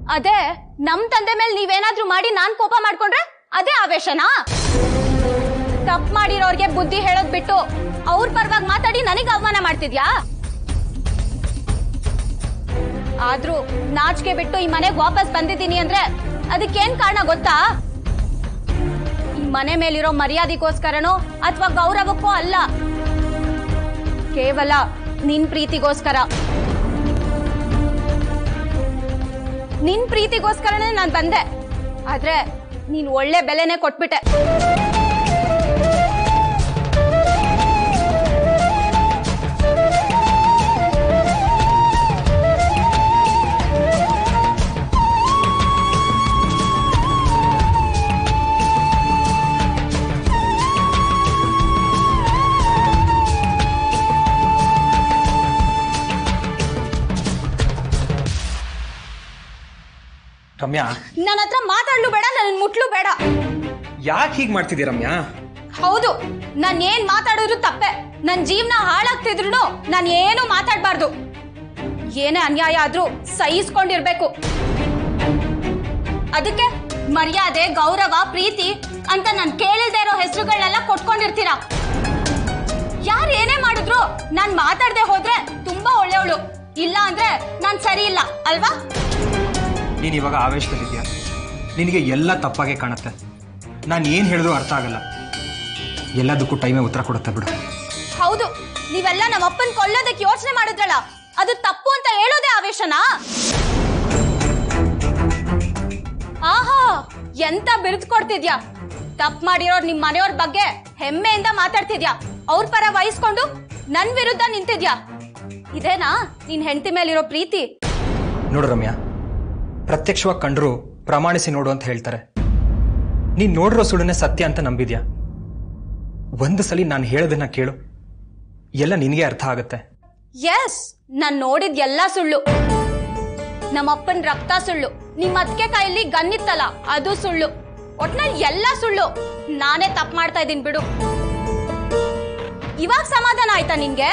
ಅದೇ ನಮ್ ತಂದೆ ಮೇಲೆ ನೀವೇನಾದ್ರೂ ಮಾಡಿ ನಾನ್ ಕೋಪ ಮಾಡ್ಕೊಂಡ್ರೆ ಅದೇ ಆವೇಶನಾ ತಪ್ಪು ಮಾಡಿರೋರ್ಗೆ ಬುದ್ಧಿ ಹೇಳೋದ್ ಬಿಟ್ಟು ಅವ್ರ ಪರವಾಗಿ ಮಾತಾಡಿ ನನಗೆ ಅವಮಾನ ಮಾಡ್ತಿದ್ಯಾ ಆದ್ರೂ ನಾಚಿಕೆ ಬಿಟ್ಟು ಈ ಮನೆಗೆ ವಾಪಸ್ ಬಂದಿದ್ದೀನಿ ಅಂದ್ರೆ ಅದಕ್ಕೇನ್ ಕಾರಣ ಗೊತ್ತಾ ಈ ಮನೆ ಮೇಲಿರೋ ಮರ್ಯಾದೆಗೋಸ್ಕರನೋ ಅಥವಾ ಗೌರವಕ್ಕೋ ಅಲ್ಲ ಕೇವಲ ನಿನ್ ಪ್ರೀತಿಗೋಸ್ಕರ ನಿನ್ ಪ್ರೀತಿಗೋಸ್ಕರನೇ ನಾನ್ ಬಂದೆ ಆದ್ರೆ ನೀನ್ ಒಳ್ಳೆ ಬೆಲೆನೇ ಕೊಟ್ಬಿಟ್ಟೆ ರಮ್ಯಾ ನನ್ನ ಹತ್ರ ಮಾತಾಡ್ಲು ಬೇಡ ನನ್ನ ಮುಟ್ಲು ಬೇಡ ಯಾಕೆ ಹೀಗೆ ಮಾಡ್ತಿದ್ದೀಯ ರಮ್ಯಾ ಹೌದು ನಾನ್ ಏನ್ ಮಾತಾಡೋದು ತಪ್ಪೆ ನನ್ ಜೀವನ ಹಾಳಾಗ್ತಿದ್ರು ನಾನ್ ಏನು ಮಾತಾಡ್ಬಾರ್ದು ಏನೇ ಅನ್ಯಾಯ ಆದ್ರೂ ಸಹಿಸ್ಕೊಂಡಿರ್ಬೇಕು ಅದಕ್ಕೆ ಮರ್ಯಾದೆ ಗೌರವ ಪ್ರೀತಿ ಅಂತ ನಾನ್ ಕೇಳಿಲ್ದೇ ಇರೋ ಹೆಸರುಗಳನ್ನೆಲ್ಲ ಕೊಟ್ಕೊಂಡಿರ್ತೀರಾ ಯಾರು ಏನೇ ಮಾಡಿದ್ರು ನಾನ್ ಮಾತಾಡದೆ ಹೋದ್ರೆ ತುಂಬಾ ಒಳ್ಳೆಯವಳು ಇಲ್ಲ ಅಂದ್ರೆ ನಾನ್ ಸರಿ ಇಲ್ಲ ಅಲ್ವಾ ನೀನು ಇವಾಗ ಆವೇಶದಲ್ಲಿದ್ಯಾ ನಿನಗೆ ಎಲ್ಲ ತಪ್ಪಾಗೆ ಕಾಣುತ್ತೆ ನಾನು ಏನು ಹೇಳಿದ್ರು ಅರ್ಥ ಆಗಲ್ಲ ಎಲ್ಲದಕ್ಕೂ ಟೈಮೇ ಉತ್ತರ ಕೊಡುತ್ತೆ ಬಿಡು ಹೌದು ನೀವೆಲ್ಲ ನಮ್ಮ ಅಪ್ಪನ್ ಕೊಲ್ಲೋದಕ್ಕೆ ಯೋಚನೆ ಮಾಡಿದ್ರಲ್ಲ ಅದು ತಪ್ಪು ಅಂತ ಹೇಳೋದೇ ಆವೇಶನಾ ಆಹಾ ಎಂತ ಬಿರುದು ಕೊಡ್ತಿದ್ಯಾ ತಪ್ಪು ಮಾಡಿರೋರ್ ನಿಮ್ ಮನೆಯವ್ರ ಬಗ್ಗೆ ಹೆಮ್ಮೆಯಿಂದ ಮಾತಾಡ್ತಿದ್ಯಾ ಅವ್ರ ಪರ ವಹಿಸ್ಕೊಂಡು ನನ್ ವಿರುದ್ಧ ನಿಂತಿದ್ಯಾ ಇದೇನಾ ನಿನ್ ಹೆಂಡತಿ ಮೇಲಿರೋ ಪ್ರೀತಿ ನೋಡು ರಮ್ಯಾ ಪ್ರತ್ಯಕ್ಷವಾಗಿ ಕಂಡ್ರು ಪ್ರಮಾಣಿಸಿ ನೋಡು ಅಂತ ಹೇಳ್ತಾರೆ ನೀನ್ ನೋಡಿರೋ ಸುಳ್ಳನ್ನೇ ಸತ್ಯ ಅಂತ ನಂಬಿದ್ಯಾ ಒಂದು ಸಲ ನಾನು ಹೇಳೋದನ್ನ ಕೇಳು ಎಲ್ಲ ನಿನಗೆ ಅರ್ಥ ಆಗುತ್ತೆ ಎಸ್ ನಾನ್ ನೋಡಿದ್ ಎಲ್ಲಾ ಸುಳ್ಳು ನಮ್ಮಪ್ಪನ್ ರಕ್ತ ಸುಳ್ಳು ನಿಮ್ ಅತ್ತಿಗೆ ಕೈಲಿ ಗನ್ನಿತ್ತಲ್ಲ ಅದು ಸುಳ್ಳು ಒಟ್ನಲ್ಲಿ ಎಲ್ಲಾ ಸುಳ್ಳು ನಾನೇ ತಪ್ಪು ಮಾಡ್ತಾ ಇದೀನಿ ಬಿಡು ಇವಾಗ ಸಮಾಧಾನ ಆಯ್ತಾ ನಿನ್ಗೆ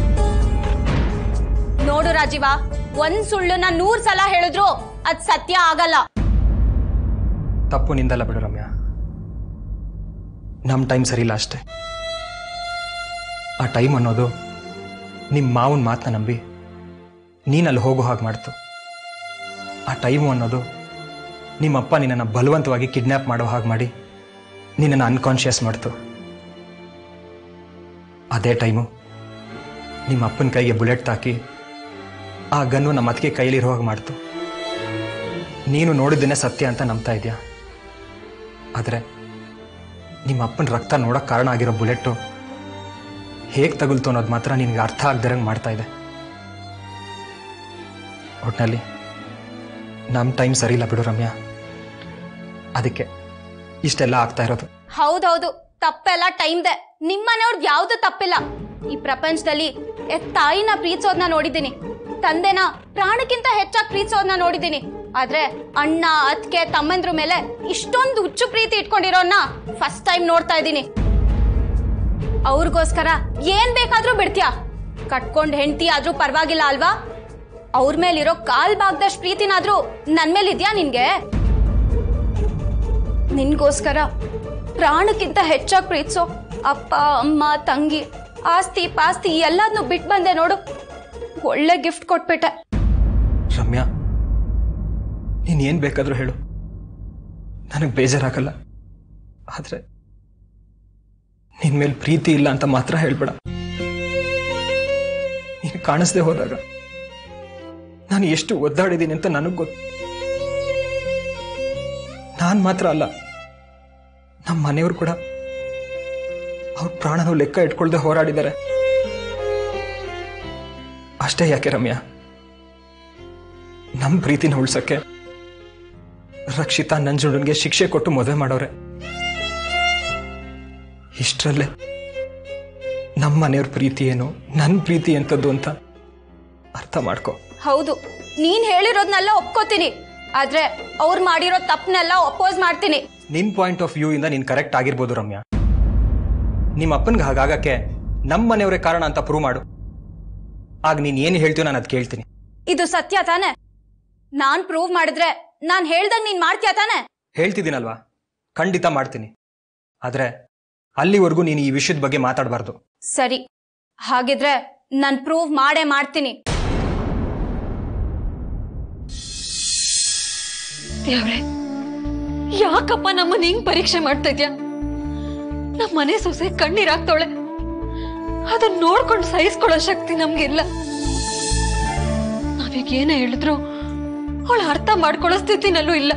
ನೋಡು ರಾಜೀವ ಒಂದ್ ಸುಳ್ಳುನ ನೂರ್ ಸಲ ಹೇಳಿದ್ರು ಅದ್ ಸತ್ಯ ಆಗಲ್ಲ ತಪ್ಪು ನಿಂದಲ್ಲ ಬಿಡು ರಮ್ಯಾ ನಮ್ಮ ಟೈಮ್ ಸರಿಯಿಲ್ಲ ಅಷ್ಟೇ ಆ ಟೈಮ್ ಅನ್ನೋದು ನಿಮ್ಮ ಮಾವನ ಮಾತನ್ನ ನಂಬಿ ನೀನು ಅಲ್ಲಿ ಹೋಗೋ ಹಾಗೆ ಮಾಡ್ತು ಆ ಟೈಮು ಅನ್ನೋದು ನಿಮ್ಮಪ್ಪ ನಿನ್ನನ್ನು ಬಲವಂತವಾಗಿ ಕಿಡ್ನ್ಯಾಪ್ ಮಾಡೋ ಹಾಗೆ ಮಾಡಿ ನಿನ್ನನ್ನು ಅನ್ಕಾನ್ಷಿಯಸ್ ಮಾಡ್ತು ಅದೇ ಟೈಮು ನಿಮ್ಮ ಅಪ್ಪನ ಕೈಗೆ ಬುಲೆಟ್ ತಾಕಿ ಆ ಗನ್ನು ನಮ್ಮ ಅತ್ತಿಗೆ ಕೈಲಿರೋ ಹಾಗೆ ಮಾಡ್ತು ನೀನು ನೋಡಿದ್ದನ್ನೇ ಸತ್ಯ ಅಂತ ನಂಬ್ತಾ ಇದೆಯಾ ಆದರೆ ನಿಮ್ಮ ಅಪ್ಪನ ರಕ್ತ ನೋಡೋಕೆ ಕಾರಣ ಆಗಿರೋ ಬುಲೆಟ್ಟು ಹೇಗೆ ತಗುಲ್ತು ಅನ್ನೋದು ಮಾತ್ರ ನಿನಗೆ ಅರ್ಥ ಆಗದಿರಂಗೆ ಮಾಡ್ತಾ ಇದೆ ಒಟ್ನಲ್ಲಿ ನಮ್ಮ ಟೈಮ್ ಸರಿ ಇಲ್ಲ ಬಿಡು ರಮ್ಯಾ ಅದಕ್ಕೆ ಇಷ್ಟೆಲ್ಲ ಆಗ್ತಾ ಇರೋದು ಹೌದೌದು ತಪ್ಪೆಲ್ಲ ಟೈಮ್ದೆ ನಿಮ್ಮನೆಯವ್ರದ್ದು ಯಾವ್ದು ತಪ್ಪಿಲ್ಲ ಈ ಪ್ರಪಂಚದಲ್ಲಿ ಎ ತಾಯಿನ ಪ್ರೀತಿಸೋದ್ನ ನೋಡಿದ್ದೀನಿ ತಂದೆನ ಪ್ರಾಣಕ್ಕಿಂತ ಹೆಚ್ಚಾಗಿ ಪ್ರೀತಿಸೋದ್ನ ನೋಡಿದ್ದೀನಿ ಆದ್ರೆ ಅಣ್ಣ ಅತ್ಕೆ ತಮ್ಮಂದ್ರ ಮೇಲೆ ಇಷ್ಟೊಂದು ಹುಚ್ಚು ಪ್ರೀತಿ ಇಟ್ಕೊಂಡಿರೋನ್ನ ಫಸ್ಟ್ ಟೈಮ್ ನೋಡ್ತಾ ಇದ್ದೀನಿ ಅವ್ರಿಗೋಸ್ಕರ ಏನ್ ಬೇಕಾದ್ರೂ ಬಿಡ್ತೀಯ ಕಟ್ಕೊಂಡ್ ಹೆಂಡತಿ ಆದ್ರೂ ಪರವಾಗಿಲ್ಲ ಅಲ್ವಾ ಅವ್ರ ಮೇಲಿರೋ ಕಾಲ್ ಭಾಗದಷ್ಟು ಪ್ರೀತಿನಾದ್ರೂ ನನ್ ಮೇಲಿದ್ಯಾ ನಿನ್ಗೆ ನಿನ್ಗೋಸ್ಕರ ಪ್ರಾಣಕ್ಕಿಂತ ಹೆಚ್ಚಾಗಿ ಪ್ರೀತಿಸೋ ಅಪ್ಪ ಅಮ್ಮ ತಂಗಿ ಆಸ್ತಿ ಪಾಸ್ತಿ ಎಲ್ಲದನ್ನು ಬಿಟ್ಟು ಬಂದೆ ನೋಡು ಒಳ್ಳೆ ಗಿಫ್ಟ್ ಕೊಟ್ಬಿಟ್ಟೆ ರಮ್ಯಾ ನೀನು ಏನು ಬೇಕಾದರೂ ಹೇಳು ನನಗೆ ಬೇಜಾರಾಗಲ್ಲ ಆದರೆ ನಿನ್ನ ಮೇಲೆ ಪ್ರೀತಿ ಇಲ್ಲ ಅಂತ ಮಾತ್ರ ಹೇಳ್ಬೇಡ ನೀನು ಕಾಣಿಸ್ದೆ ಹೋದಾಗ ನಾನು ಎಷ್ಟು ಒದ್ದಾಡಿದ್ದೀನಿ ಅಂತ ನನಗೆ ಗೊತ್ತು ನಾನು ಮಾತ್ರ ಅಲ್ಲ ನಮ್ಮ ಮನೆಯವರು ಕೂಡ ಅವ್ರ ಪ್ರಾಣನೂ ಲೆಕ್ಕ ಇಟ್ಕೊಳ್ದೆ ಹೋರಾಡಿದ್ದಾರೆ ಅಷ್ಟೇ ಯಾಕೆ ರಮ್ಯಾ ನಮ್ಮ ಪ್ರೀತಿನ ಉಳ್ಸಕ್ಕೆ ರಕ್ಷಿತಾ ನಂಜುಂಡನ್ಗೆ ಶಿಕ್ಷೆ ಕೊಟ್ಟು ಮದುವೆ ಮಾಡೋರೆ ಇಷ್ಟರಲ್ಲೇ ನಮ್ಮ ಮನೆಯವ್ರ ಪ್ರೀತಿ ಏನು ನನ್ನ ಪ್ರೀತಿ ಎಂಥದ್ದು ಅಂತ ಅರ್ಥ ಮಾಡ್ಕೊ ಹೌದು ನೀನ್ ಹೇಳಿರೋದ್ನೆಲ್ಲ ಒಪ್ಕೋತೀನಿ ಆದ್ರೆ ಅವ್ರು ಮಾಡಿರೋ ತಪ್ಪನೆಲ್ಲ ಅಪೋಸ್ ಮಾಡ್ತೀನಿ ನಿನ್ ಪಾಯಿಂಟ್ ಆಫ್ ವ್ಯೂ ಇಂದ ನೀನ್ ಕರೆಕ್ಟ್ ಆಗಿರ್ಬೋದು ರಮ್ಯಾ ನಿಮ್ಮ ಅಪ್ಪನ್ಗೆ ಹಾಗಾಗಕ್ಕೆ ನಮ್ಮ ಮನೆಯವರೇ ಕಾರಣ ಅಂತ ಪ್ರೂವ್ ಮಾಡು ಆಗ ನೀನ್ ಏನು ಹೇಳ್ತೀಯೋ ನಾನು ಅದು ಕೇಳ್ತೀನಿ ಇದು ಸತ್ಯ ತಾನೆ ನಾನ್ ಪ್ರೂವ್ ಮಾಡಿದ್ರೆ ನಾನ್ ಹೇಳ್ದಾಗ ನೀನ್ ಮಾಡ್ತೀಯ ತಾನೆ ಹೇಳ್ತಿದ್ದೀನಲ್ವಾ ಖಂಡಿತ ಮಾಡ್ತೀನಿ ಆದರೆ ಅಲ್ಲಿವರೆಗೂ ನೀನು ಈ ವಿಷಯದ ಬಗ್ಗೆ ಮಾತಾಡಬಾರ್ದು ಸರಿ ಹಾಗಿದ್ರೆ ನಾನ್ ಪ್ರೂವ್ ಮಾಡೇ ಮಾಡ್ತೀನಿ ದೇವ್ರೆ ಯಾಕಪ್ಪ ನಮ್ಮನ್ನ ಹಿಂಗ್ ಪರೀಕ್ಷೆ ಮಾಡ್ತಾ ಇದ್ಯಾ ನಮ್ಮ ಮನೆ ಸೊಸೆ ಕಣ್ಣೀರಾಗ್ತಾವಳೆ ಅದನ್ನ ನೋಡ್ಕೊಂಡು ಸಹಿಸ್ಕೊಳ್ಳೋ ಶಕ್ತಿ ನಮ್ಗಿಲ್ಲ ನಾವೀಗ ಏನೇ ಹೇಳಿದ್ರು ಅವಳ ಅರ್ಥ ಮಾಡ್ಕೊಳ್ಳೋ ಸ್ಥಿತಿನಲ್ಲೂ ಇಲ್ಲ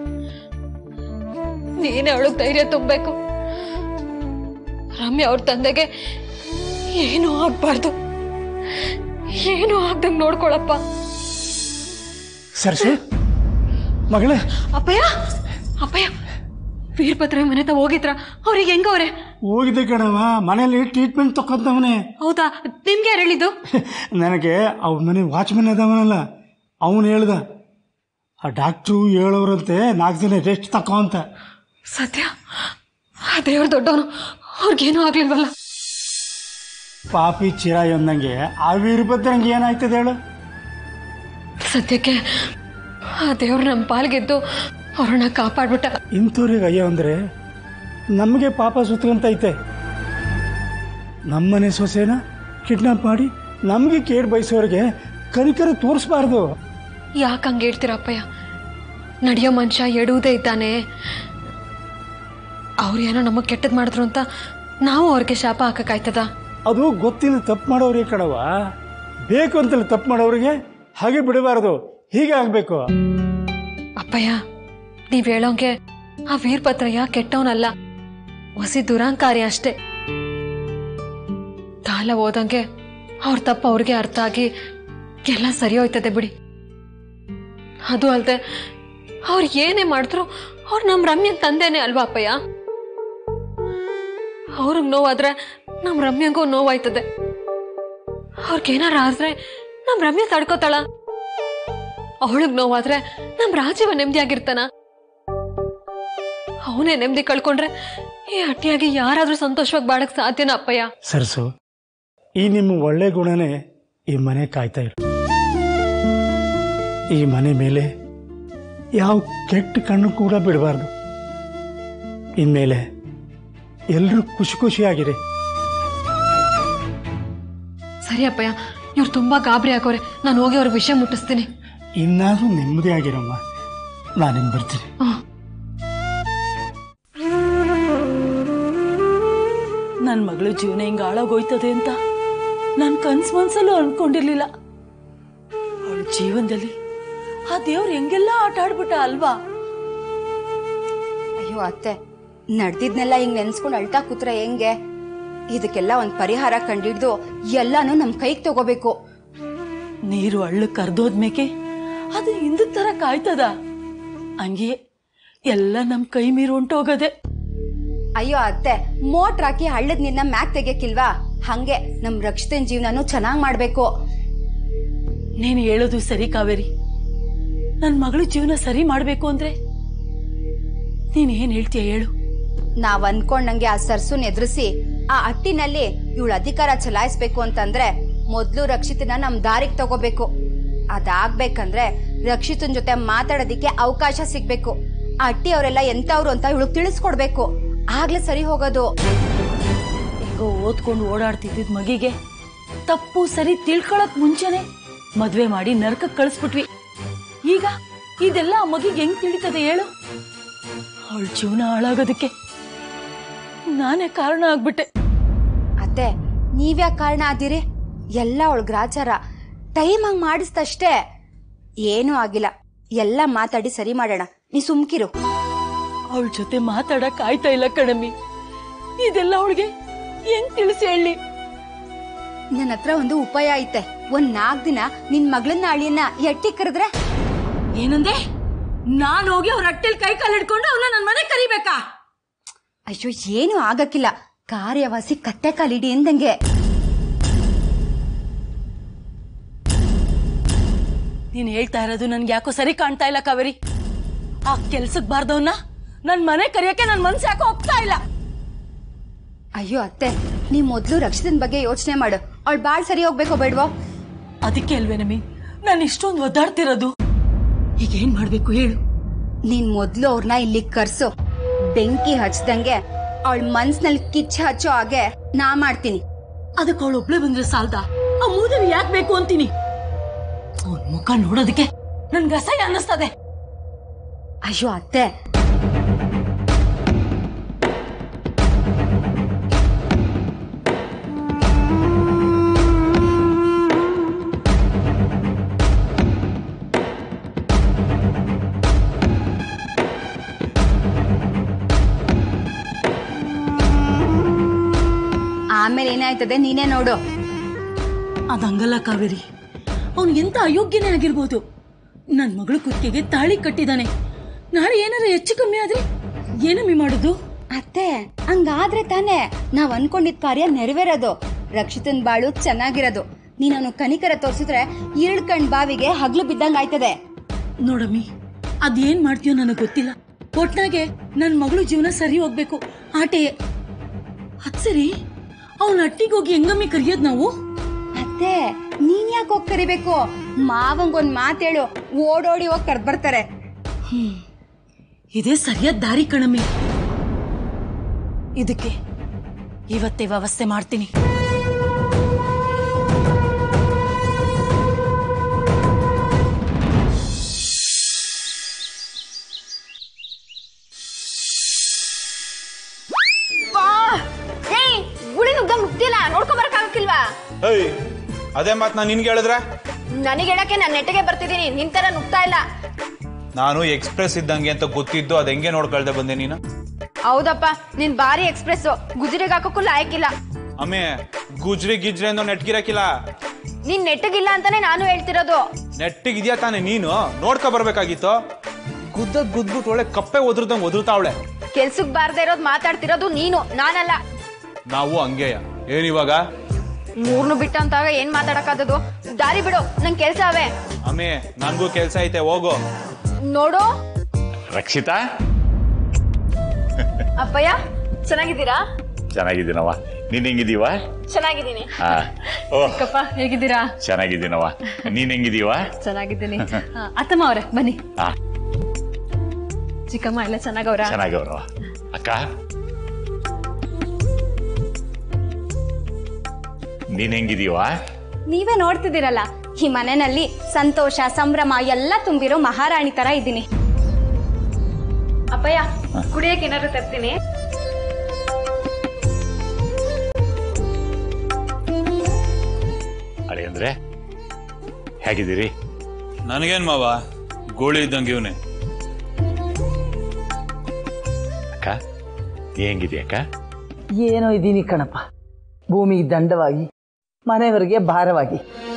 ನೀನೇ ಅವಳಿಗೆ ಧೈರ್ಯ ತುಂಬಬೇಕು ರಮ್ಯ ಅವ್ರ ತಂದೆಗೆ ಏನೂ ಆಗ್ಬಾರ್ದು ಏನೂ ಆಗ್ದಂಗ್ ನೋಡ್ಕೊಳಪ್ಪ ಸರ್ಸು ಮಗಳೇ ಅಪ್ಪಯ್ಯ ಅಪ್ಪಯ್ಯ ವೀರಭದ್ರ ಮನೆ ತ ಹೋಗಿದ್ರ ಅವ್ರಿಗೆ ಹೆಂಗವ್ರೆ ಹೋಗಿದ್ದೆ ಕಣವ ಮನೇಲಿ ಟ್ರೀಟ್ಮೆಂಟ್ ತಕೊಂತವನೇ ಹೌದಾ ನಿಮ್ಗೆ ಯಾರು ಹೇಳಿದ್ದು ನನಗೆ ಅವ್ರ ಮನೆ ವಾಚ್ಮನ್ ಅದಾವನಲ್ಲ ಅವನು ಹೇಳ್ದ ಆ ಡಾಕ್ಟ್ರು ಹೇಳೋರಂತೆ ನಾಲ್ಕು ದಿನ ರೆಸ್ಟ್ ತಕೋ ಅಂತ ಸತ್ಯ ಆ ದೇವ್ರ ದೊಡ್ಡವನು ಅವ್ರಿಗೇನೂ ಆಗ್ಲಿಲ್ವಲ್ಲ ಪಾಪಿ ಚಿರಾಯಿ ಅಂದಂಗೆ ಆ ವೀರಭದ್ರಂಗೆ ಏನಾಯ್ತದೆ ಹೇಳು ಸದ್ಯಕ್ಕೆ ಆ ದೇವ್ರು ನಮ್ಮ ಪಾಲ್ಗೆದ್ದು ಅವ್ರನ್ನ ಕಾಪಾಡ್ಬಿಟ್ಟ ಇಂಥವ್ರಿಗೆ ಅಯ್ಯೋ ಅಂದರೆ ನಮಗೆ ಪಾಪ ಸುತ್ತಂತೈತೆ ನಮ್ಮನೆ ಸೊಸೆನ ಕಿಡ್ನಾಪ್ ಮಾಡಿ ನಮಗೆ ಕೇಡ್ ಬಯಸೋರಿಗೆ ಕನಿಕರ ತೋರಿಸ್ಬಾರ್ದು ಯಾಕೆ ಹಂಗೆ ಹೇಳ್ತೀರ ಅಪ್ಪಯ್ಯ ನಡೆಯೋ ಮನುಷ್ಯ ಎಡುವುದೇ ಇದ್ದಾನೆ ಅವ್ರು ಏನೋ ನಮಗೆ ಕೆಟ್ಟದ್ ಮಾಡಿದ್ರು ಅಂತ ನಾವು ಅವ್ರಿಗೆ ಶಾಪ ಹಾಕಕ್ಕಾಯ್ತದ ಅದು ಗೊತ್ತಿಲ್ಲ ತಪ್ಪು ಮಾಡೋರಿಗೆ ಕಣವ ಬೇಕು ಅಂತಲೇ ತಪ್ಪು ಮಾಡೋರಿಗೆ ಹಾಗೆ ಬಿಡಬಾರ್ದು ಹೀಗೆ ಆಗಬೇಕು ಅಪ್ಪಯ್ಯ ನೀವ್ ಹೇಳೋಂಗೆ ಆ ವೀರಭದ್ರಯ್ಯ ಕೆಟ್ಟವನಲ್ಲ ಹೊಸಿ ದುರಾಂಕಾರಿ ಅಷ್ಟೇ ಕಾಲ ಹೋದಂಗೆ ಅವ್ರ ತಪ್ಪು ಅವ್ರಿಗೆ ಅರ್ಥ ಆಗಿ ಎಲ್ಲ ಸರಿ ಹೋಯ್ತದೆ ಬಿಡಿ ಅದು ಅಲ್ದೆ ಅವ್ರು ಏನೇ ಮಾಡಿದ್ರು ಅವ್ರು ನಮ್ಮ ರಮ್ಯನ್ ತಂದೆನೆ ಅಲ್ವಾ ಅಪ್ಪಯ್ಯ ಅವ್ರಿಗೆ ನೋವಾದ್ರೆ ನಮ್ಮ ರಮ್ಯಂಗೂ ನೋವಾಯ್ತದೆ ಅವ್ರಿಗೇನಾರ ಆದ್ರೆ ನಮ್ಮ ರಮ್ಯ ತಡ್ಕೋತಾಳ ಅವಳಿಗೆ ನೋವಾದ್ರೆ ನಮ್ ರಾಜೀವ ನೆಮ್ಮದಿಯಾಗಿರ್ತಾನ ಅವನೇ ನೆಮ್ಮದಿ ಕಳ್ಕೊಂಡ್ರೆ ಈ ಅಟ್ಟಿಯಾಗಿ ಯಾರಾದ್ರೂ ಸಂತೋಷವಾಗಿ ಬಾಳಕ್ ಸಾಧ್ಯನಾ ಅಪ್ಪಯ್ಯ ಸರ್ಸು ಈ ನಿಮ್ಮ ಒಳ್ಳೆ ಗುಣನೇ ಈ ಮನೆ ಕಾಯ್ತಾ ಇರು ಈ ಮನೆ ಮೇಲೆ ಯಾವ ಕೆಟ್ಟ ಕಣ್ಣು ಕೂಡ ಬಿಡಬಾರ್ದು ಇನ್ಮೇಲೆ ಎಲ್ಲರೂ ಖುಷಿ ಖುಷಿಯಾಗಿರಿ ಸರಿ ಅಪ್ಪಯ್ಯ ಇವ್ರು ತುಂಬಾ ಗಾಬರಿ ಹಾಕೋರೆ ನಾನು ಹೋಗಿ ಅವ್ರ ವಿಷಯ ಮುಟ್ಟಿಸ್ತೀನಿ ಇನ್ನಾದ್ರೂ ನೆಮ್ಮದಿ ಆಗಿರಮ್ಮ ನಾನಿನ್ ಬರ್ತೀನಿ ಹ್ಮ್. ನನ್ನ ಮಗಳ ಜೀವನ ಹಿಂಗೆ ಹಾಳಾಗೋಯ್ತದೆ ಅಂತ ನಾನು ಕನ್ಸು ಮನ್ಸಲ್ಲೂ ಅನ್ಕೊಂಡಿರ್ಲಿಲ್ಲ ಅವಳ ಜೀವನದಲ್ಲಿ ಆ ದೇವ್ರು ಹೆಂಗೆಲ್ಲ ಆಟ ಆಡ್ಬಿಟ್ಟ ಅಲ್ವಾ ಅಯ್ಯೋ ಅತ್ತೆ ನಡ್ದಿದ್ನೆಲ್ಲ ಹಿಂಗ್ ನೆನ್ಸ್ಕೊಂಡ್ ಅಳ್ತಾ ಕೂತ್ರೆ ಹೆಂಗೆ ಇದಕ್ಕೆಲ್ಲ ಒಂದ್ ಪರಿಹಾರ ಕಂಡಿಡ್ದು ಎಲ್ಲಾನು ನಮ್ ಕೈಗ್ ತಗೋಬೇಕು ನೀರು ಹಳ್ಳ ಕರ್ದೋದ್ಮೇಕೆ ಅದು ಹಿಂದಕ್ ತರ ಕಾಯ್ತದ ಹಂಗೆ ಎಲ್ಲ ನಮ್ ಕೈ ಮೀರಿ ಹೊಂಟೋಗದೆ ಅಯ್ಯೋ ಅತ್ತೆ ಮೋಟ್ರ್ ಹಾಕಿ ಹಳ್ಳದ್ ನಿನ್ನ ಮ್ಯಾಕ್ ತೆಗಿಯಕ್ಕಿಲ್ವಾ ಹಂಗೆ ನಮ್ ರಕ್ಷಿತನ್ ಜೀವನನು ಚೆನ್ನಾಗ್ ಮಾಡ್ಬೇಕು ನೀನು ಹೇಳೋದು ಸರಿ ಕಾವೇರಿ ನನ್ನ ಮಗಳ ಜೀವನ ಸರಿ ಮಾಡ್ಬೇಕು ಅಂದ್ರೆ ನೀನ್ ಏನ್ ಹೇಳ್ತೀಯ ಹೇಳು ನಾವ್ ಅನ್ಕೊಂಡಂಗೆ ಆ ಸರ್ಸುನ್ ಎದುರಿಸಿ ಆ ಅಟ್ಟಿನಲ್ಲಿ ಇವಳ ಅಧಿಕಾರ ಚಲಾಯಿಸ್ಬೇಕು ಅಂತಂದ್ರೆ ಮೊದ್ಲು ರಕ್ಷಿತನ ನಮ್ ದಾರಿಗ್ ತಗೋಬೇಕು ಅದಾಗ್ಬೇಕಂದ್ರೆ ರಕ್ಷಿತನ್ ಜೊತೆ ಮಾತಾಡೋದಿಕ್ಕೆ ಅವಕಾಶ ಸಿಗ್ಬೇಕು ಆ ಅಟ್ಟಿ ಅವರೆಲ್ಲ ಎಂತವ್ರು ಅಂತ ಇವಳಿಗೆ ತಿಳಿಸ್ಕೊಡ್ಬೇಕು ಆಗ್ಲೇ ಸರಿ ಹೋಗೋದು ಹೆಂಗೋ ಓದ್ಕೊಂಡು ಓಡಾಡ್ತಿದ್ದಿದ್ ಮಗಿಗೆ ತಪ್ಪು ಸರಿ ತಿಳ್ಕೊಳಕ್ ಮುಂಚೆನೆ ಮದ್ವೆ ಮಾಡಿ ನರಕಕ್ಕೆ ಕಳಿಸ್ಬಿಟ್ವಿ ಈಗ ಇದೆಲ್ಲ ಆ ಮಗಿಗೆ ಹೆಂಗ್ ತಿಳಿತದೆ ಹೇಳು ಅವಳ ಜೀವನ ಹಾಳಾಗೋದಕ್ಕೆ ನಾನೇ ಕಾರಣ ಆಗ್ಬಿಟ್ಟೆ ಅತ್ತೆ ನೀವ್ಯಾಕ್ ಕಾರಣ ಆದಿರಿ ಎಲ್ಲ ಅವಳ ಗ್ರಾಚಾರ ಟೈಮ್ ಹಂಗ್ ಮಾಡಿಸ್ತಷ್ಟೇ ಏನೂ ಆಗಿಲ್ಲ ಎಲ್ಲ ಮಾತಾಡಿ ಸರಿ ಮಾಡೋಣ ನೀ ಸುಮ್ಕಿರು ಅವಳ ಜೊತೆ ಮಾತಾಡಕ್ ಆಯ್ತಾ ಇಲ್ಲ ಕಣಮ್ಮಿ ಇದೆಲ್ಲ ಅವಳಿಗೆ ಹೆಂಗ್ ತಿಳಿಸಿ ಹೇಳಿ ನನ್ನ ಹತ್ರ ಒಂದು ಉಪಾಯ ಐತೆ ಒಂದ್ ನಾಲ್ಕ್ ದಿನ ನಿನ್ ಮಗಳನ್ನ ಅಳಿಯನ್ನ ಎಟ್ಟಿ ಕರೆದ್ರೆ ಏನಂದೆ ನಾನು ಹೋಗಿ ಅವ್ರ ಅಟ್ಟೆಲ್ ಕೈ ಕಾಲು ಹಿಡ್ಕೊಂಡು ಅವನ ನನ್ನ ಮನೆ ಕರಿಬೇಕಾ ಅಯ್ಯೋ ಏನು ಆಗಕ್ಕಿಲ್ಲ ಕಾರ್ಯವಾಸಿ ಕತ್ತೆ ಕಾಲಿಡಿ ಎಂದಂಗೆ ನೀನ್ ಹೇಳ್ತಾ ಇರೋದು ನನ್ಗೆ ಯಾಕೋ ಸರಿ ಕಾಣ್ತಾ ಇಲ್ಲ ಕಾವೇರಿ ಆ ಕೆಲ್ಸಕ್ ಬಾರ್ದವನ್ನ ನನ್ ಮನೆ ಕರಿಯಕ್ಕೆ ನನ್ ಮನ್ಸು ಯಾಕೋ ಹೋಗ್ತಾ ಇಲ್ಲ ಅಯ್ಯೋ ಅತ್ತೆ ನೀ ಮೊದ್ಲು ರಕ್ಷಿತನ್ ಬಗ್ಗೆ ಯೋಚನೆ ಮಾಡು ಅವಳು ಬಾಳ್ ಸರಿ ಹೋಗ್ಬೇಕೋ ಬೇಡ್ವೋ ಅದಕ್ಕೆ ಅಲ್ವೇ ನಮಿ ನಾನು ಇಷ್ಟೊಂದು ಒದ್ದಾಡ್ತಿರೋದು ಈಗ ಏನ್ ಮಾಡ್ಬೇಕು ಹೇಳು ನೀನ್ ಮೊದ್ಲು ಅವ್ರನ್ನ ಇಲ್ಲಿ ಕರ್ಸು ಬೆಂಕಿ ಹಚ್ದಂಗೆ ಅವಳ ಮನ್ಸ್ನಲ್ಲಿ ಕಿಚ್ಚ ಹಚ್ಚೋ ಹಾಗೆ ನಾ ಮಾಡ್ತೀನಿ ಅದಕ್ಕೆ ಅವಳು ಒಬ್ಳೆ ಬಂದ್ರೆ ಸಾಲ್ದ ಆ ಮೂದೇವಿ ಯಾಕೆ ಬೇಕು ಅಂತೀನಿ ಅವನ್ ಮುಖ ನೋಡೋದಕ್ಕೆ ನನ್ಗೆ ಅಸಹ್ಯ ಅನ್ನಿಸ್ತದೆ ಅಯ್ಯೋ ಅತ್ತೆ ಆಮೇಲೆ ಏನಾಯ್ತದೆ ನೀನೇ ನೋಡು ಅದಂಗಲ್ಲ ಕಾವೇರಿ ಅವ್ನು ಎಂತ ಅಯೋಗ್ಯನೇ ಆಗಿರ್ಬೋದು ನನ್ ಮಗಳು ಕುತ್ತಿಗೆಗೆ ತಾಳಿ ಕಟ್ಟಿದಾನೆ ನಾಳೆ ಏನಾರ ಹೆಚ್ಚು ಕಮ್ಮಿ ಆದ್ರೆ ಏನಮ್ಮಿ ಮಾಡುದು ಅತ್ತೆ ಹಂಗಾದ್ರೆ ತಾನೇ ನಾವ್ ಅನ್ಕೊಂಡಿದ್ ಕಾರ್ಯ ನೆರವೇರೋದು ರಕ್ಷಿತನ್ ಬಾಳು ಚೆನ್ನಾಗಿರೋದು ನೀನ್ ಅವನು ಕನಿಕರ ತೋರ್ಸಿದ್ರೆ ಇರಳ್ ಕಣ್ ಬಾವಿಗೆ ಹಗ್ಲು ಬಿದ್ದಂಗ್ ಆಯ್ತದೆ ನೋಡಮ್ಮಿ ಅದೇನ್ ಮಾಡ್ತೀಯೋ ನನಗೆ ಗೊತ್ತಿಲ್ಲ ಒಟ್ನಾಗೆ ನನ್ ಮಗಳು ಜೀವನ ಸರಿ ಹೋಗ್ಬೇಕು ಆಟೆ ಅದ್ ಸರಿ ಅವನ ಅಟ್ಟಿಗೆ ಹೋಗಿ ಹೆಂಗಮ್ಮಿ ಕರಿಯೋದ್ ನಾವು ಅತ್ತೆ ನೀನ್ ಯಾಕೆ ಹೋಗ್ ಕರಿಬೇಕು ಮಾವಂಗ್ ಒಂದ್ ಮಾತೇಳು ಓಡೋಡಿ ಹೋಗಿ ಕರ್ದ್ ಬರ್ತಾರೆ ಇದೇ ಸರಿಯಾದ ದಾರಿ ಕಣಮ್ಮಿ ಇದಕ್ಕೆ ಇವತ್ತೇ ವ್ಯವಸ್ಥೆ ಮಾಡ್ತೀನಿ ಗುಳಿ ನುಗ್ಗ ಮುಗ್ತಿಲ್ಲ ನೋಡ್ಕೊಂಡ್ ಬರಕ್ಕಾಗಕ್ಕಿಲ್ವಾ ಏಯ್ ಅದೇ ಮಾತು ನಾನು ನಿನ್ಗೆ ಹೇಳಿದ್ರೆ ನನಗೆ ಹೇಳಕ್ಕೆ ನಾನು ನೆಟ್ಟಿಗೆ ಬರ್ತಿದ್ದೀನಿ ನಿಂತರ ನುಗ್ತಾ ಇಲ್ಲ ನಾನು ಎಕ್ಸ್ಪ್ರೆಸ್ ಇದ್ದಂಗೆ ಅಂತ ಗೊತ್ತಿದ್ದು ಅದು ಹೆಂಗೆ ನೋಡ್ಕೊಳ್ದೆ ಬಂದೆ ನೀನು ಹೌದಪ್ಪ ನಿನ್ ಬಾರಿ ಎಕ್ಸ್ಪ್ರೆಸ್ ಗುಜರಿಗೆ ಹಾಕೋಕ್ಕೂ ಲಾಯಕ್ಕಿಲ್ಲ ಅಮ್ಮೆ ಗುಜ್ರಿ ಗಿಜ್ರಿ ಅನ್ನೋ ನೆಟ್ಗಿರಕಿಲ್ಲ ನೀನ್ ನೆಟ್ಟಗಿಲ್ಲ ಅಂತಾನೆ ನಾನು ಹೇಳ್ತಿರೋದು ನೆಟ್ಟಿಗಿದ್ಯಾ ತಾನೆ ನೀನು ನೋಡ್ಕೊ ಬರ್ಬೇಕಾಗಿತ್ತು ಗುದ್ದ ಗುದ್ಬಿಟ್ಟು ಒಳ್ಳೆ ಕಪ್ಪೆ ಒದ್ರದಂಗೆ ಒದರ್ತಾವಳೆ ಕೆಲ್ಸಕ್ ಬಾರ್ದೇ ಇರೋದ್ ಮಾತಾಡ್ತಿರೋದು ನೀನು ನಾನಲ್ಲ ನಾವು ಹಂಗೆಯ ಏನಿವಾಗ ಮೂರ್ನು ಬಿಟ್ಟಂತಾಗ ಏನ್ ಮಾತಾಡಕ್ಕಾದದು ದಾರಿ ಬಿಡು ನಂಗ್ ಕೆಲ್ಸ ಅವೇ ಅಮ್ಮೆ ನನ್ಗೂ ಕೆಲ್ಸ ಐತೆ ಹೋಗು ನೋಡು ರಕ್ಷಿತಾ ಅಪ್ಪಯ್ಯ ಚೆನ್ನಾಗಿದ್ದೀರಾ ಚೆನ್ನಾಗಿದ್ದೀನವ ನೀನ್ ಹೆಂಗಿದೀವ ಚೆನ್ನಾಗಿದ್ದೀನಿ ಹಾ ಓ ಕಪ್ಪ ಹೇಗಿದ್ದೀರಾ ಚೆನ್ನಾಗಿದ್ದೀನವ ನೀನ್ ಹೆಂಗಿದೀವ ಚೆನ್ನಾಗಿದ್ದೀನಿ ಆ, ಅತ್ತಮ್ಮ ಅವ್ರೆ ಬನ್ನಿ ಹಾ ಚಿಕ್ಕಮ್ಮ ಎಲ್ಲ ಚೆನ್ನಾಗವ್ರ ಚೆನ್ನಾಗವ್ರವ ಅಕ್ಕ ನೀನ್ ಹೆಂಗಿದೀವ ನೀವೇ ನೋಡ್ತಿದ್ದೀರಲ್ಲ ಈ ಮನೆಯಲ್ಲಿ ಸಂತೋಷ ಸಂಭ್ರಮ ಎಲ್ಲ ತುಂಬಿರೋ ಮಹಾರಾಣಿ ತರ ಇದ್ದೀನಿ ಅಪ್ಪಯ್ಯ ಕುಡಿಯಕ್ಕೆ ಏನಾದ್ರು ತರ್ತೀನಿ ಅಳಿ ಅಂದ್ರೆ ಹೇಗಿದ್ದೀರಿ ನನಗೇನ್ ಮಾವ ಗೋಳಿ ಇದ್ದಂಗೆ ಇವನೇ ಅಕ್ಕ ನೀ ಹೆಂಗಿದೀಯ ಅಕ್ಕ ಏನೋ ಇದ್ದೀನಿ ಕಣಪ್ಪ ಭೂಮಿಗೆ ದಂಡವಾಗಿ ಮನೆಯವರಿಗೆ ಭಾರವಾಗಿ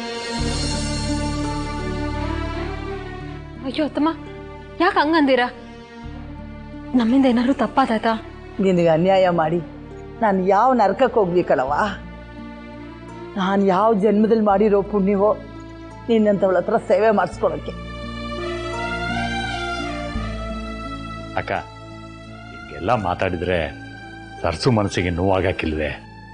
ಅಯ್ಯೋ ಅತ್ತಮ್ಮ ಯಾಕೆ ಹಂಗಂದಿರಾ ನಮ್ಮಿಂದ ಏನಾದ್ರು ತಪ್ಪಾದಾಯ್ತಾ ನಿನಗೆ ಅನ್ಯಾಯ ಮಾಡಿ ನಾನು ಯಾವ ನರಕಕ್ಕೆ ಹೋಗ್ಲಿ ಕಣವ ನಾನು ಯಾವ ಜನ್ಮದಲ್ಲಿ ಮಾಡಿರೋ ಪುಣ್ಯವೋ ನಿನ್ನಂಥವಳ ಹತ್ರ ಸೇವೆ ಮಾಡಿಸ್ಕೊಳಕ್ಕೆ ಅಕ್ಕ ಹಿಂಗೆಲ್ಲ ಮಾತಾಡಿದ್ರೆ ಸರ್ಸು ಮನಸ್ಸಿಗೆ ನೋವಾಗಕ್ಕಿಲ್ವೇ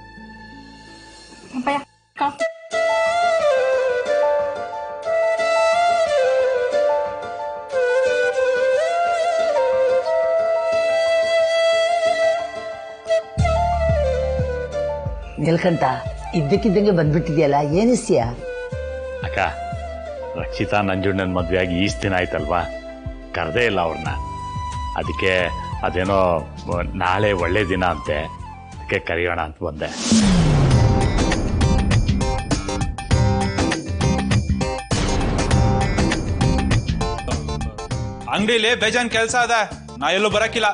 ನಿಲ್ಕಂತ ಇದ್ದಕ್ಕಿದ್ದಂಗೆ ಬಂದ್ಬಿಟ್ಟಿದ್ಯಲ್ಲ ಏನಿಸ್ತೀಯ ಅಕ್ಕ ರಕ್ಷಿತಾ ನಂಜುಂಡನ್ ಮದ್ವೆ ಆಗಿ ಈಸ್ ದಿನ ಆಯ್ತಲ್ವಾ ಕರೆದೇ ಇಲ್ಲ ಅವ್ರನ್ನ ಅದಕ್ಕೆ ಅದೇನೋ ಮ- ನಾಳೆ ಒಳ್ಳೆ ದಿನ ಅಂತೆ ಅದಕ್ಕೆ ಕರೆಯೋಣ ಅಂತ ಬಂದೆ ಅಂಗಡಿಲಿ ಬೇಜಾನ್ ಕೆಲ್ಸ ಅದ ನಾ ಎಲ್ಲೂ ಬರಕಿಲ್ಲ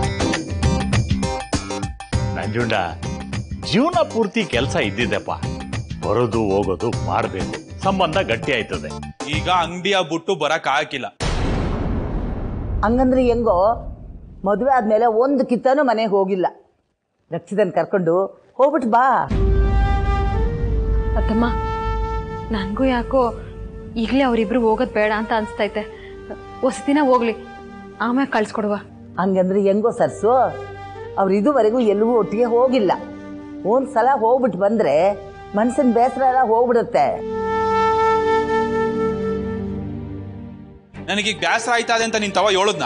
ನಂಜುಂಡ ಜೀವನ ಪೂರ್ತಿ ಕೆಲಸ ಇದ್ದಿದ್ದೆಪ್ಪ ಬರೋದು ಹೋಗೋದು ಮಾಡಬೇಕು ಸಂಬಂಧ ಗಟ್ಟಿ ಆಯ್ತದೆ ಈಗ ಅಂಗಡಿಯ ಬಿಟ್ಟು ಬರಕ್ ಹಾಕಿಲ್ಲ ಹಂಗಂದ್ರೆ ಹೆಂಗೋ ಮದುವೆ ಆದಮೇಲೆ ಒಂದು ಕಿತ್ತನೂ ಮನೆಗೆ ಹೋಗಿಲ್ಲ ರಕ್ಷಿತನ್ ಕರ್ಕೊಂಡು ಹೋಗ್ಬಿಟ್ಟು ಬಾ ಅತ್ತಮ್ಮ ನನಗೂ ಯಾಕೋ ಈಗಲೇ ಅವರಿಬ್ರು ಹೋಗೋದು ಬೇಡ ಅಂತ ಅನ್ಸ್ತೈತೆ ಹೊಸ ದಿನ ಹೋಗ್ಲಿ ಆಮೇಲೆ ಕಳ್ಸ್ಕೊಡುವ ಹಂಗಂದ್ರೆ ಹೆಂಗೋ ಸರ್ಸು ಅವ್ರು ಇದುವರೆಗೂ ಎಲ್ಲೂ ಒಟ್ಟಿಗೆ ಹೋಗಿಲ್ಲ ಒಂದು ಸಲ ಹೋಗ್ಬಿಟ್ಟು ಬಂದ್ರೆ ಮನ್ಸಿನ ಬೇಸರ ಎಲ್ಲ ಹೋಗ್ಬಿಡುತ್ತೆ ನನಗೀಗ ಬೇಸರ ಆಯ್ತಾ ಇದೆ ಅಂತ ನಿನ್ ತವ ಹೇಳುದ್ನಾ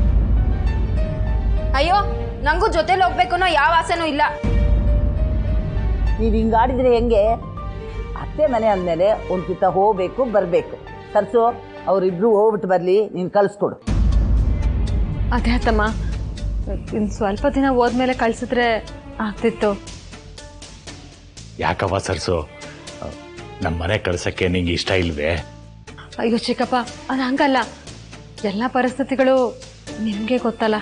ಅಯ್ಯೋ ನಂಗೂ ಜೊತೆಲಿ ಹೋಗ್ಬೇಕು ಅನ್ನೋ ಯಾವ ಆಸೆನೂ ಇಲ್ಲ ನೀವು ಹಿಂಗಾಡಿದ್ರೆ ಹೆಂಗೆ ಅತ್ತೆ ಮನೆ ಅಂದಮೇಲೆ ಒಂದು ಕಿತ್ತ ಹೋಗ್ಬೇಕು ಬರಬೇಕು ಸರ್ಸು ಅವರಿಬ್ರು ಹೋಗ್ಬಿಟ್ಟು ಬರಲಿ ನೀನು ಕಳಿಸ್ಕೊಡು ಅದೇ ಅತ್ತಮ್ಮ ಇನ್ನು ಸ್ವಲ್ಪ ದಿನ ಹೋದ್ಮೇಲೆ ಕಳ್ಸಿದ್ರೆ ಆಗ್ತಿತ್ತು ಯಾಕವ್ವ ಸರ್ಸು ನಮ್ಮ ಮನೆ ಕಳ್ಸಕ್ಕೆ ನಿಂಗೆ ಇಷ್ಟ ಇಲ್ವೇ ಅಯ್ಯೋ ಚಿಕ್ಕಪ್ಪ ಅದು ಹಂಗಲ್ಲ ಎಲ್ಲ ಪರಿಸ್ಥಿತಿಗಳು ನಿಮಗೆ ಗೊತ್ತಲ್ಲ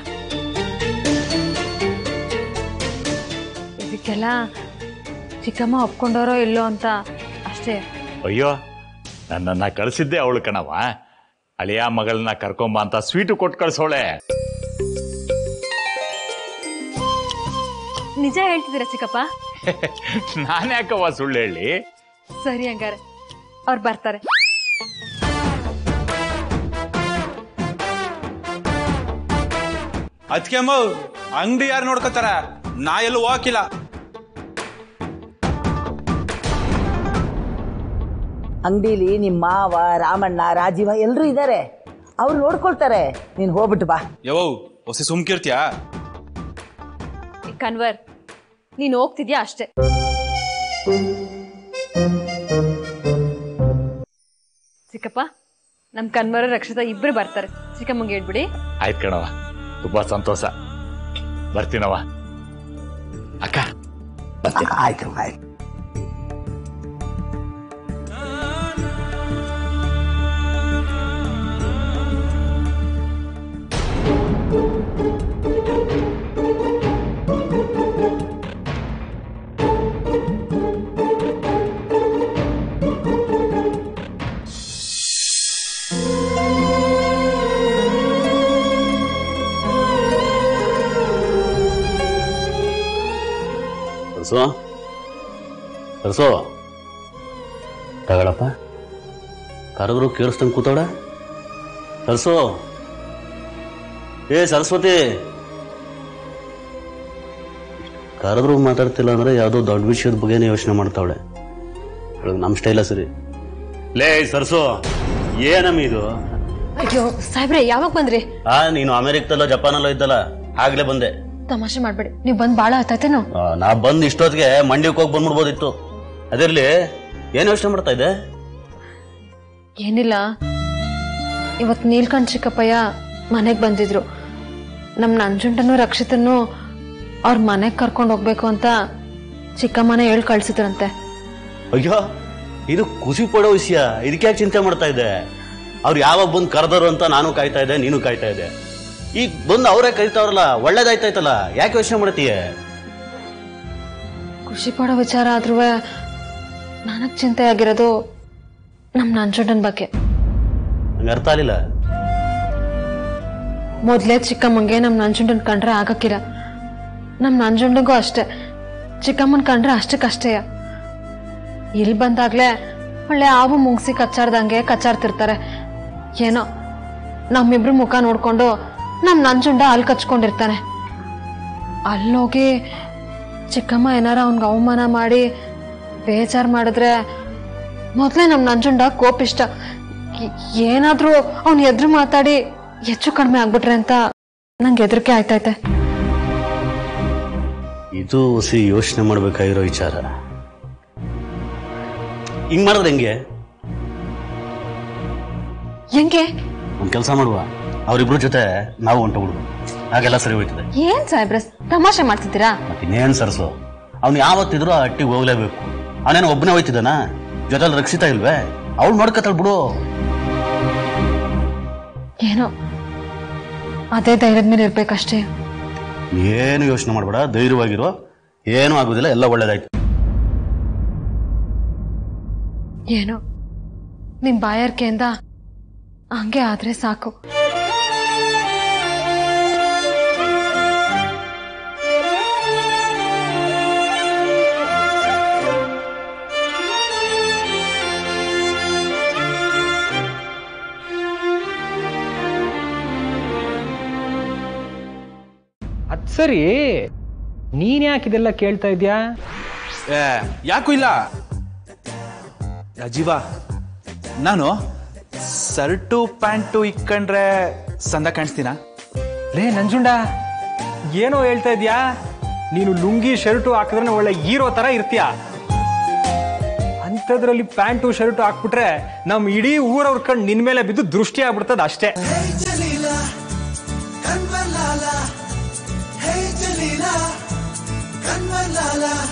ಇದಕ್ಕೆಲ್ಲ ಚಿಕ್ಕಮ್ಮ ಒಪ್ಕೊಂಡವರೋ ಇಲ್ಲೋ ಅಂತ ಅಷ್ಟೇ ಅಯ್ಯೋ ನನ್ನನ್ನ ಕಳಿಸಿದ್ದೆ ಅವಳು ಕಣವ ಅಳಿಯ ಮಗಳನ್ನ ಕರ್ಕೊಂಬ ಅಂತ ಸ್ವೀಟು ಕೊಟ್ಟು ಕಳ್ಸೋಳೆ ನಿಜ ಹೇಳ್ತಿದ್ದೀರಾ ಚಿಕ್ಕಪ್ಪ ನಾನ್ಯಾಕವ್ವ ಸುಳ್ಳು ಹೇಳಿ ಸರಿ ಹಂಗಾರೆ ಅವ್ರು ಬರ್ತಾರೆ ಅದಕ್ಕೆ ಅಮ್ಮ ಅಂಗಡಿ ಯಾರು ನೋಡ್ಕೋತಾರ ನಾ ಎಲ್ಲೂ ಹೋಗಿಲ್ಲ ಅಂಗಡೀಲಿ ನಿಮ್ಮ ಮಾವ ರಾಮಣ್ಣ ರಾಜೀವ ಎಲ್ಲರೂ ಇದ್ದಾರೆ ಅವ್ರು ನೋಡ್ಕೊಳ್ತಾರೆ ನೀನು ಹೋಗ್ಬಿಟ್ಟು ಬಾ ಯವ್ವ ಹೊಸ ಸುಮ್ಕಿರ್ತೀಯಾ ಈ ಕನ್ವರ್ ನೀನು ಹೋಗ್ತಿದ್ಯಾ ಅಷ್ಟೇ ಚಿಕ್ಕಪ್ಪ ನಮ್ ಕನ್ವರ ರಕ್ಷಿತಾ ಇಬ್ರು ಬರ್ತಾರೆ ಚಿಕ್ಕಮ್ಮಂಗೆ ಹೇಳ್ಬಿಡಿ ಆಯ್ತು ಕಣವ ತುಂಬಾ ಸಂತೋಷ ಬರ್ತೀನವ ಅಕ್ಕ ಆಯ್ತು ಆಯ್ತು ಕರ್ಸೋ ಕರ್ಸೋ ತಗೊಳಪ್ಪ ಕರೆದ್ರು ಕೇಳಿಸ್ದಂಗೆ ಕೂತವಳ ಕರ್ಸೋ ಏ ಸರಸ್ವತಿ ಕರೆದ್ರು ಮಾತಾಡ್ತಿಲ್ಲ ಅಂದ್ರೆ ಯಾವುದೋ ದೊಡ್ಡ ವಿಷಯದ ಬಗ್ಗೆನೇ ಯೋಚನೆ ಮಾಡ್ತಾವಳೆ ನಮ್ಮ ಸ್ಟೈಲ ಸರಿ ಲೇ ಸರ್ಸೋ ಏನಮ್ಮ ಇದು ಅಯ್ಯೋ ಸಾಹೇಬ್ರೆ ಯಾವಾಗ ಬಂದ್ರಿ ಆ ನೀನು ಅಮೆರಿಕದಲ್ಲೋ ಜಪಾನಲ್ಲೋ ಇದ್ದಲ್ಲ ಆಗ್ಲೇ ಬಂದೆ ತಮಾಷೆ ಮಾಡ್ಬೇಡಿ ನೀವು ಬಂದ್ ಬಾಳ ಆಯ್ತಾಯ್ತೇನು ಆ, ನಾ ಬಂದ್ ಇಷ್ಟೊತ್ತಿಗೆ ಮಂಡ್ಯಕ್ಕೆ ಹೋಗಿ ಬಂದ್ಬಿಡ್ಬೋದಿತ್ತು ಅದಿರ್ಲಿ ಏನ್ ಯೋಚನೆ ಮಾಡ್ತಾ ಇದ್ದೆ ಏನಿಲ್ಲ ಇವತ್ ನೀಲ್ಕಂಠ್ ಚಿಕ್ಕಪ್ಪಯ್ಯ ಮನೆಗ್ ಬಂದಿದ್ರು ನಮ್ ನಂಜುಂಟನು ರಕ್ಷಿತನು ಅವ್ರ ಮನೆಗ್ ಕರ್ಕೊಂಡು ಹೋಗ್ಬೇಕು ಅಂತ ಚಿಕ್ಕಮ್ಮನೇ ಹೇಳ್ ಕಳ್ಸಿದ್ರಂತೆ ಅಯ್ಯೋ ಇದು ಖುಷಿ ಪಡೋ ವಿಷಯ ಇದಕ್ಕೆ ಯಾಕೆ ಚಿಂತೆ ಮಾಡ್ತಾ ಇದ್ದೆ ಅವ್ರು ಯಾವಾಗ ಬಂದು ಕರೆದರು ಅಂತ ನಾನು ಕಾಯ್ತಾ ಇದ್ದೆ ನೀನು ಕಾಯ್ತಾ ಇದ್ದೆ ಈಗ ಬಂದು ಅವರೇ ಕರಿತಾವ್ರಲ್ಲ ಒಳ್ಳೇದಾಯ್ತಾಯ್ತಲ್ಲ ಯಾಕೆ ಯೋಚನೆ ಮಾಡ್ತೀಯ ಖುಷಿ ಪಡೋ ವಿಚಾರ ಆದ್ರೂ ನನಗ್ ಚಿಂತೆ ಆಗಿರೋದು ನಮ್ ನಂಜುಂಡನ್ ಬಗ್ಗೆ ನಂಗೆ ಅರ್ಥ ಆಗಲಿಲ್ಲ ಮೊದ್ಲೇ ಚಿಕ್ಕಮ್ಮಂಗೆ ನಮ್ ನಂಜುಂಡನ್ ಕಂಡ್ರೆ ಆಗಕ್ಕಿಲ್ಲ ನಮ್ ನಂಜುಂಡಗೂ ಅಷ್ಟೇ ಚಿಕ್ಕಮ್ಮನ್ ಕಂಡ್ರೆ ಅಷ್ಟಕ್ಕಷ್ಟೇಯ ಇಲ್ಲಿ ಬಂದಾಗ್ಲೇ ಒಳ್ಳೆ ಆವು ಮುಗಿಸಿ ಕಚ್ಚಾಡ್ದಂಗೆ ಕಚ್ಚಾಡ್ತಿರ್ತಾರೆ ಏನೋ ನಮ್ಮಿಬ್ರು ಮುಖ ನೋಡ್ಕೊಂಡು ನಮ್ ನಂಜುಂಡ ಅಲ್ಲಿ ಕಚ್ಕೊಂಡಿರ್ತಾನೆ ಅಲ್ಲೋಗಿ ಚಿಕ್ಕಮ್ಮ ಏನಾರ ಅವ್ನ್ಗೆ ಅವಮಾನ ಮಾಡಿ ಬೇಜಾರ್ ಮಾಡಿದ್ರೆ ಮೊದಲೇ ನಮ್ಮ ನಂಜುಂಡ ಕೋಪಿಷ್ಟ ಏ- ಏನಾದ್ರೂ ಅವ್ನ ಎದುರು ಮಾತಾಡಿ ಹೆಚ್ಚು ಕಡಿಮೆ ಆಗ್ಬಿಟ್ರೆ ಅಂತ ನಂಗೆ ಹೆದರಿಕೆ ಆಯ್ತೈತೆ ಇದು ಸಿ ಯೋಚನೆ ಮಾಡ್ಬೇಕಾಗಿರೋ ವಿಚಾರ ಹಿಂಗ್ ಮಾಡಿದ್ರೆ ಹೆಂಗೆ ಹೆಂಗೆ ಒಂದ್ ಕೆಲಸ ಮಾಡುವ ಅವ್ರಿಬ್ರ ಜೊತೆ ನಾವು ಹೊಂಟೋಗ್ಬಿಡುವ ಹಾಗೆಲ್ಲ ಸರಿ ಹೋಯ್ತದೆ ಏನ್ ಸಾಹೇಬ್ರೆ ತಮಾಷೆ ಮಾಡ್ತಿದ್ದೀರಾ ಮತ್ತೆ ಇನ್ನೇನ್ ಸರ್ಸು ಅವ್ನು ಯಾವತ್ತಿದ್ರು ಆ ಹಟ್ಟಿಗೆ ಹೋಗ್ಲೇಬೇಕು ಅವನೇನು ಒಬ್ಬನೇ ಹೋಯ್ತಿದ್ದಾನ ಜೊತೆಲಿ ರಕ್ಷಿತಾ ಇಲ್ವೇ ಅವ್ಳು ನೋಡ್ಕತಾಳ ಬಿಡು ಏನೋ ಅದೇ ಧೈರ್ಯದ ಮೇಲೆ ಇರ್ಬೇಕಷ್ಟೇ ಏನು ಯೋಚನೆ ಮಾಡಬೇಡ ಧೈರ್ಯವಾಗಿರೋ ಏನೂ ಆಗೋದಿಲ್ಲ ಎಲ್ಲ ಒಳ್ಳೇದಾಯ್ತು ಏನೋ ನಿಮ್ ಬಾಯಾರಿಕೆಯಿಂದ ಹಂಗೆ ಆದ್ರೆ ಸಾಕು ಅದ್ ಸರಿ ನೀನ್ ಯಾಕೆ ಇದೆಲ್ಲ ಕೇಳ್ತಾ ಇದ್ಯಾ ಏ ಯಾಕೂ ಇಲ್ಲ ರಾಜೀವ ನಾನು ಸರ್ಟು ಪ್ಯಾಂಟು ಇಕ್ಕಂಡ್ರೆ ಸಂದ ಕಾಣಿಸ್ತೀನಾ ಲೇ ನಂಜುಂಡ ಏನೋ ಹೇಳ್ತಾ ಇದ್ಯಾ ನೀನು ಲುಂಗಿ ಶರ್ಟು ಹಾಕಿದ್ರೆ ಒಳ್ಳೆ ಹೀರೋ ತರ ಇರ್ತೀಯ ಅಂಥದ್ರಲ್ಲಿ ಪ್ಯಾಂಟು ಶರ್ಟು ಹಾಕ್ಬಿಟ್ರೆ ನಮ್ ಇಡೀ ಊರವ್ರ ಕಣ್ ನಿನ್ ಮೇಲೆ ಬಿದ್ದು ದೃಷ್ಟಿ ಆಗ್ಬಿಡ್ತದ ಅಷ್ಟೇ ಕನ್ವಲಾಲ ಹೇ ಜಲೀಲ ಕನ್ವಲಾಲ